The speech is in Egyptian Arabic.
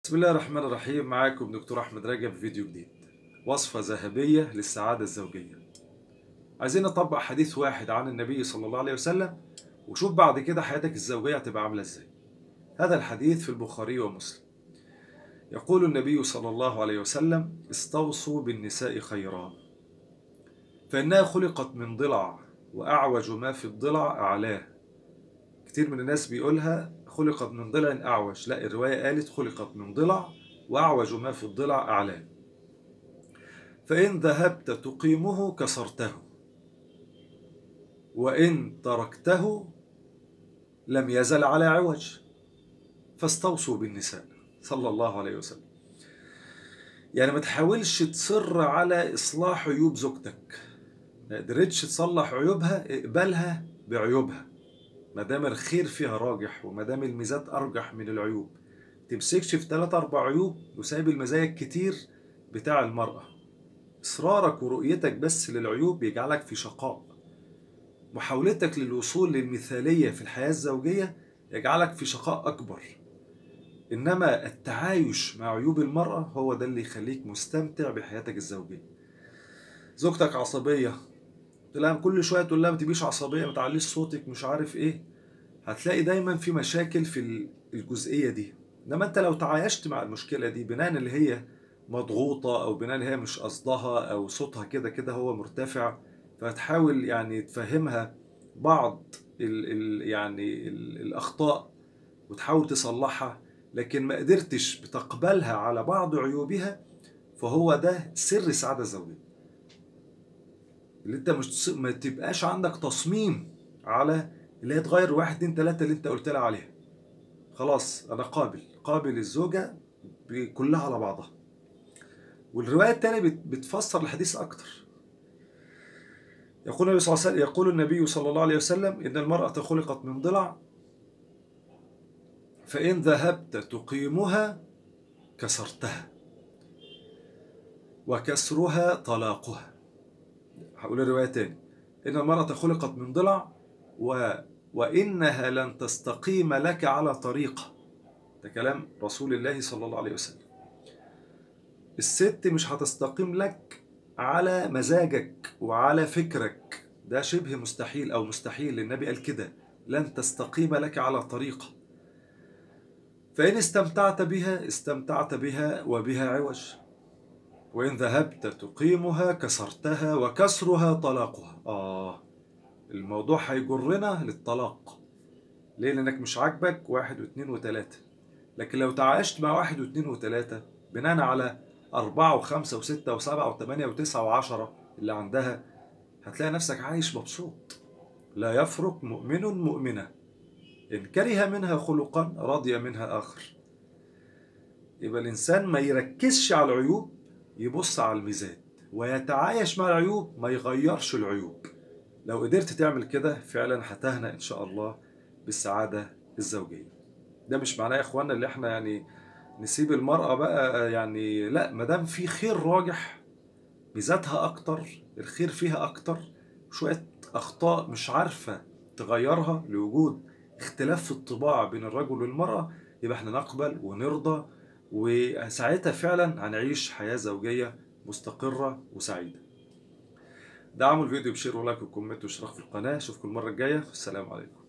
بسم الله الرحمن الرحيم معاكم دكتور احمد رجب في فيديو جديد وصفة ذهبية للسعادة الزوجية عايزين نطبق حديث واحد عن النبي صلى الله عليه وسلم وشوف بعد كده حياتك الزوجية هتبقى عاملة ازاي هذا الحديث في البخاري ومسلم يقول النبي صلى الله عليه وسلم استوصوا بالنساء خيرا فإنها خلقت من ضلع وأعوج ما في الضلع أعلاه كتير من الناس بيقولها خلقت من ضلع أعوج لا الرواية قالت خلقت من ضلع وأعوج ما في الضلع أعلاه فإن ذهبت تقيمه كسرته وإن تركته لم يزل على عوج فاستوصوا بالنساء صلى الله عليه وسلم يعني ما تحاولش تصر على إصلاح عيوب زوجتك ما قدرتش تصلح عيوبها اقبلها بعيوبها ما دام الخير فيها راجح وما دام الميزات ارجح من العيوب تمسكش في ثلاث اربع عيوب وسايب المزايا الكتير بتاع المرأة اصرارك ورؤيتك بس للعيوب بيجعلك في شقاء محاولتك للوصول للمثالية في الحياة الزوجية يجعلك في شقاء أكبر إنما التعايش مع عيوب المرأة هو ده اللي يخليك مستمتع بحياتك الزوجية زوجتك عصبية تلاقي كل شويه تقول لها ما تبقيش عصبيه ما تعليش صوتك مش عارف ايه هتلاقي دايما في مشاكل في الجزئيه دي انما انت لو تعايشت مع المشكله دي بناء اللي هي مضغوطه او بناء اللي هي مش قصدها او صوتها كده كده هو مرتفع فتحاول يعني تفهمها بعض ال ال يعني ال الاخطاء وتحاول تصلحها لكن ما قدرتش بتقبلها على بعض عيوبها فهو ده سر السعاده الزوجيه اللي انت مش ما تبقاش عندك تصميم على اللي هي تغير واحد اتنين تلاته اللي انت قلت لها عليها خلاص انا قابل قابل الزوجه كلها على بعضها والروايه التانية بتفسر الحديث اكتر يقول النبي صلى الله عليه وسلم يقول النبي صلى الله عليه وسلم ان المراه خلقت من ضلع فان ذهبت تقيمها كسرتها وكسرها طلاقها هقول الرواية تاني إن المرأة خلقت من ضلع و... وإنها لن تستقيم لك على طريقة ده كلام رسول الله صلى الله عليه وسلم الست مش هتستقيم لك على مزاجك وعلى فكرك ده شبه مستحيل أو مستحيل النبي قال كده لن تستقيم لك على طريقة فإن استمتعت بها استمتعت بها وبها عوج وإن ذهبت تقيمها كسرتها وكسرها طلاقها آه الموضوع هيجرنا للطلاق ليه لأنك مش عاجبك واحد واثنين وثلاثة لكن لو تعايشت مع واحد واثنين وثلاثة بناء على أربعة وخمسة وستة وسبعة وثمانية وتسعة وعشرة اللي عندها هتلاقي نفسك عايش مبسوط لا يفرق مؤمن مؤمنة إن كره منها خلقا رضي منها آخر يبقى الإنسان ما يركزش على العيوب يبص على الميزان ويتعايش مع العيوب ما يغيرش العيوب لو قدرت تعمل كده فعلا هتهنى ان شاء الله بالسعادة الزوجية ده مش معناه يا اخوانا اللي احنا يعني نسيب المرأة بقى يعني لا ما دام في خير راجح ميزاتها اكتر الخير فيها اكتر شوية اخطاء مش عارفة تغيرها لوجود اختلاف في الطباع بين الرجل والمرأة يبقى احنا نقبل ونرضى وساعتها فعلا هنعيش حياة زوجية مستقرة وسعيدة دعموا الفيديو بشير ولايك وكومنت واشتراك في القناة اشوفكم المرة الجاية السلام عليكم